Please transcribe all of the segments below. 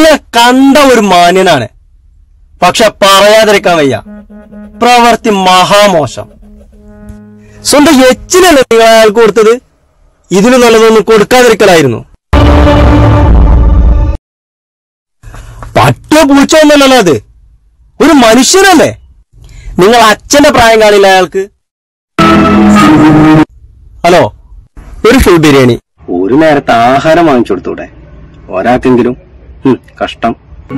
ഇങ്ങനെ കണ്ട ഒരു മാന്യനാണ് പക്ഷെ പറയാതിരിക്കാൻ വയ്യ പ്രവർത്തി മഹാമോശം സ്വന്തം എച്ചിനല്ലേ നിങ്ങൾ അയാൾക്ക് കൊടുത്തത് ഇതിന് നല്ലതൊന്നും കൊടുക്കാതിരിക്കലായിരുന്നു പറ്റോ പൂച്ചോ ഒന്നല്ലല്ലോ അത് ഒരു മനുഷ്യനല്ലേ നിങ്ങൾ അച്ഛന്റെ പ്രായം കാണില്ല അയാൾക്ക് ഹലോ ഒരു ഫുൾ ബിരിയാണി ഒരു നേരത്തെ ആഹാരം വാങ്ങിച്ചു കൊടുത്തൂടെ ഒരാൾക്കെങ്കിലും ഉം, കഷ്ടം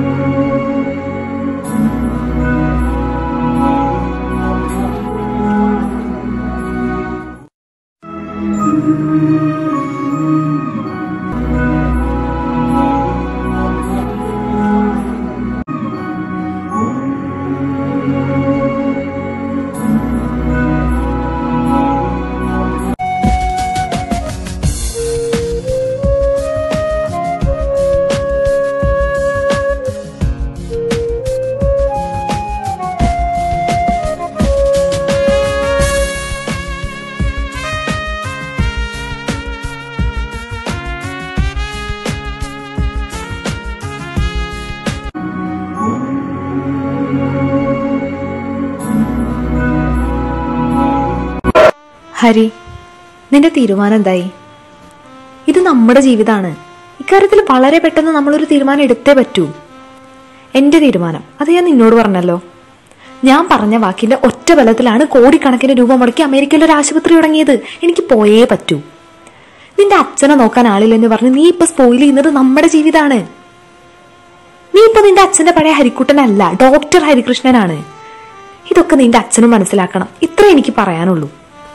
ഹരി നിന്റെ തീരുമാനം എന്തായി ഇത് നമ്മുടെ ജീവിതമാണ് ഇക്കാര്യത്തിൽ വളരെ പെട്ടെന്ന് നമ്മളൊരു തീരുമാനം എടുത്തേ പറ്റൂ എന്റെ തീരുമാനം അത് ഞാൻ നിന്നോട് പറഞ്ഞല്ലോ ഞാൻ പറഞ്ഞ വാക്കിന്റെ ഒറ്റ ബലത്തിലാണ് കോടിക്കണക്കിന് രൂപ മുടക്കി അമേരിക്കയിൽ ഒരു ആശുപത്രി തുടങ്ങിയത് എനിക്ക് പോയേ പറ്റൂ നിന്റെ അച്ഛനെ നോക്കാൻ ആളില്ലെന്ന് പറഞ്ഞ് നീ ഇപ്പൊ സ്പോയിൽ ചെയ്യുന്നത് നമ്മുടെ ജീവിതമാണ് നീ ഇപ്പൊ നിന്റെ അച്ഛന്റെ പഴയ ഹരിക്കുട്ടനല്ല ഡോക്ടർ ഹരികൃഷ്ണനാണ് ഇതൊക്കെ നിന്റെ അച്ഛനും മനസ്സിലാക്കണം ഇത്ര എനിക്ക് പറയാനുള്ളൂ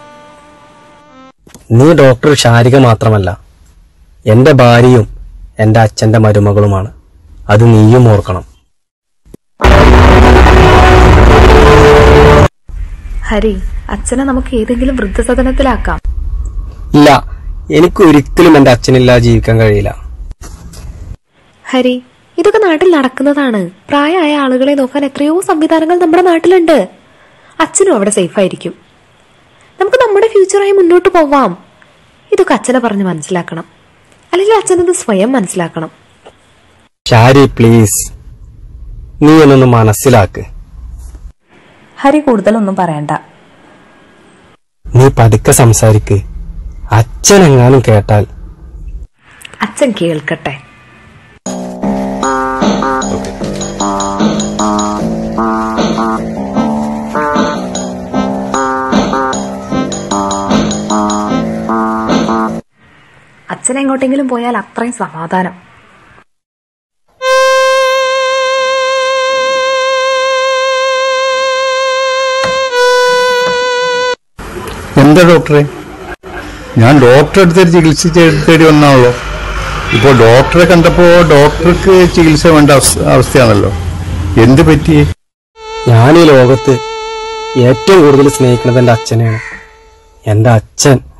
നീ ഡോക്ടർ ശാരിക മാത്രമല്ല എന്റെ ഭാര്യയും എന്റെ അച്ഛന്റെ മരുമകളുമാണ് അത് നീയും ഓർക്കണം ഹരി അച്ഛനെ നമുക്ക് ഏതെങ്കിലും വൃദ്ധസദനത്തിലാക്കാം ഇല്ല എനിക്ക് ഒരിക്കലും എന്റെ അച്ഛനില്ലാതെ ജീവിക്കാൻ കഴിയില്ല ഹരി ഇതൊക്കെ നാട്ടിൽ നടക്കുന്നതാണ് പ്രായമായ ആളുകളെ നോക്കാൻ എത്രയോ സംവിധാനങ്ങൾ നമ്മുടെ നാട്ടിലുണ്ട് അച്ഛനും അവിടെ സേഫ് ആയിരിക്കും നമുക്ക് നമ്മുടെ ഫ്യൂച്ചറായി മുന്നോട്ട് പോവാം ഇതൊക്കെ അച്ഛനെ പറഞ്ഞ് മനസ്സിലാക്കണം അല്ലെങ്കിൽ അച്ഛനത് സ്വയം മനസ്സിലാക്കണം ഷാരി പ്ലീസ് നീ എന്നൊന്ന് മനസ്സിലാക്ക് ഹരി കൂടുതലൊന്നും പറയണ്ട നീ പതുക്കെ സംസാരിക്ക് അച്ഛനെങ്ങാനും കേട്ടാൽ അച്ഛൻ കേൾക്കട്ടെ അച്ഛൻ എങ്ങോട്ടെങ്കിലും പോയാൽ അത്രയും സമാധാനം എന്താ ഡോക്ടറെ ഞാൻ ഡോക്ടറെ അടുത്തൊരു ചികിത്സ ചെയ്ത് തേടി വന്നാണല്ലോ ഇപ്പോൾ ഡോക്ടറെ കണ്ടപ്പോൾ ഡോക്ടർക്ക് ചികിത്സ വേണ്ട അവസ്ഥ- അവസ്ഥയാണല്ലോ എന്ത് പറ്റി ഞാൻ ഈ ലോകത്ത് ഏറ്റവും കൂടുതൽ സ്നേഹിക്കുന്നത് എന്റെ അച്ഛനെയാണ് എന്റെ അച്ഛൻ